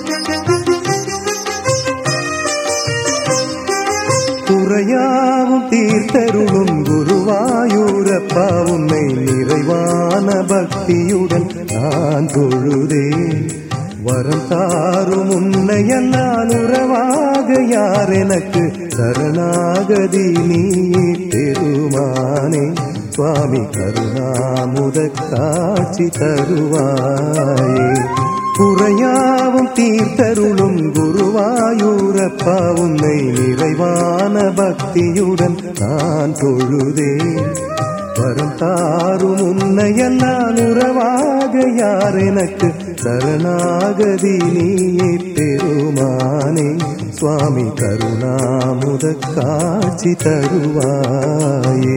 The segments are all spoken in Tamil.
குறையாவும் தீர்த்தருளும் குருவாயூரப்பா உன்னை நிறைவான பக்தியுடன் நான் தொழுதேன் வரம் தாரும் உன்னை நான் உறவாக யார் எனக்கு சரணாகதி நீ பெருமானே சுவாமி கருணாமுத காட்சி தருவாயே குறையாவும் தீர்த்தருளும் குருவாயூரப்பா உன்னை நிறைவான பக்தியுடன் நான் தொழுதேன் வரம் தாரும் உன்னையெல்லாம் உறவாக யார் எனக்கு சரணாகதி நீயே பெருமானே சுவாமி கருணாமுத காட்சி தருவாயே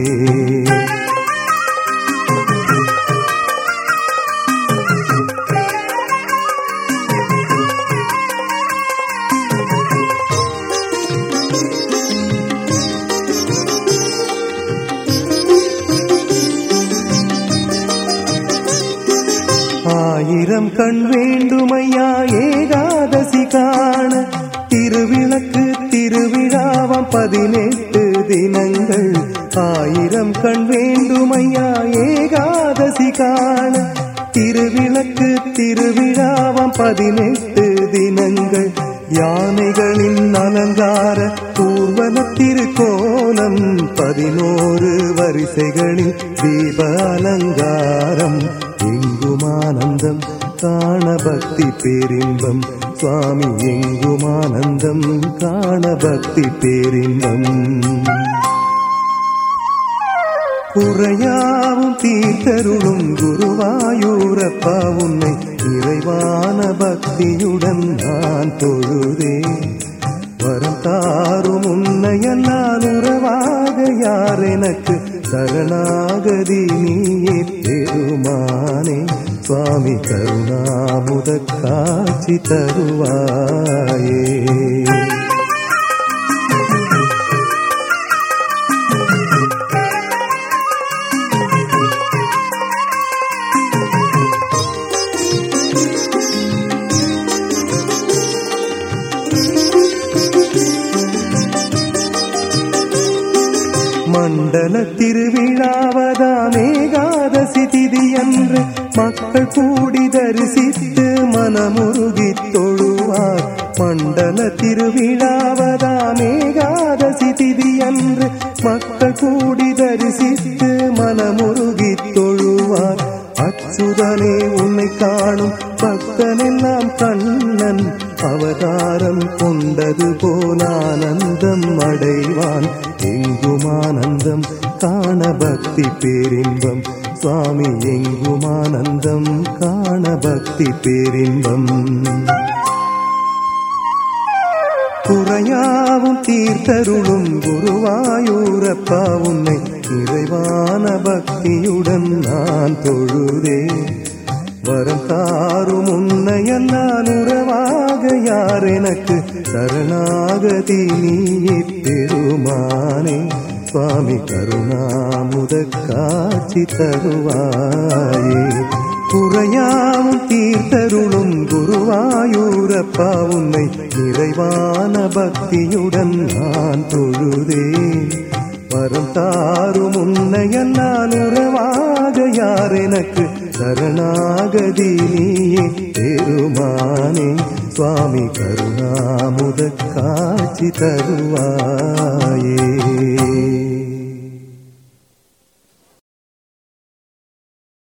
ஆயிரம் கண் வேண்டுமையா ஏகாதசி காண திருவிளக்கு திருவிழாவம் பதினெட்டு தினங்கள் ஆயிரம் கண் வேண்டுமையா ஏகாதசி காண திருவிளக்கு திருவிழாவம் பதினெட்டு தினங்கள் யானைகளின் அலங்கார ஊர்வல திருக்கோலம் பதினோரு வரிசைகளில் தீப அலங்காரம் எங்கும் ஆனந்தம் காண பக்தி பேரின்பம் சுவாமி எங்கும் ஆனந்தம் காண பக்தி பேரின்பம் குறையாவும் தீர்த்தருளும் குருவாயூரப்பா உன்னை நிறைவான பக்தியுடன் நான் தொழுதே வரம் தாரும் உன்னையெல்லாம் உறவாக யார் எனக்கு சரணாகதி நீயே பெருமானே சுவாமி கருணாமுத காட்சி தருவாயே மண்டல திருவிழாவதாம் ஏகாதசி திதி என்று மக்கள் கூடி தரிசித்து மனமுருகி தொழுவார் மண்டல திருவிழாவதாம் ஏகாதசி திதி என்று மக்கள் கூடி தரிசித்து மனமுருகி தொழுவார் அச்சுதனே உன்னை காணும் பக்தனெல்லாம் கண்ணன் அவதாரம் கொண்டது போல் ஆனந்தம் அடைவான் எங்கும் ஆனந்தம் காண பக்தி பேரின்பம் சுவாமி எங்கும் ஆனந்தம் காண பக்தி பேரின்பம் குறையாவும் தீர்த்தருளும் குருவாயூரப்பா உன்னை நிறைவான பக்தியுடன் நான் தொழுதே வரம் தாரும் உன்னையெல்லாம் உறவாக யார் எனக்கு சரணாகதி நீயே பெருமானே சுவாமி கருணாமுத காட்சி தருவாயே குறையாவும் தீர்த்தருளும் குருவாயூரப்பா உன்னை நிறைவான பக்தியுடன் நான் தொழுதே வரம் தாரும் உன்னையெல்லாம் உறவாக யார் எனக்கு சரணாகதி நீயே பெருமானே சுவாமி கருணாமுத காட்சி தருவாயே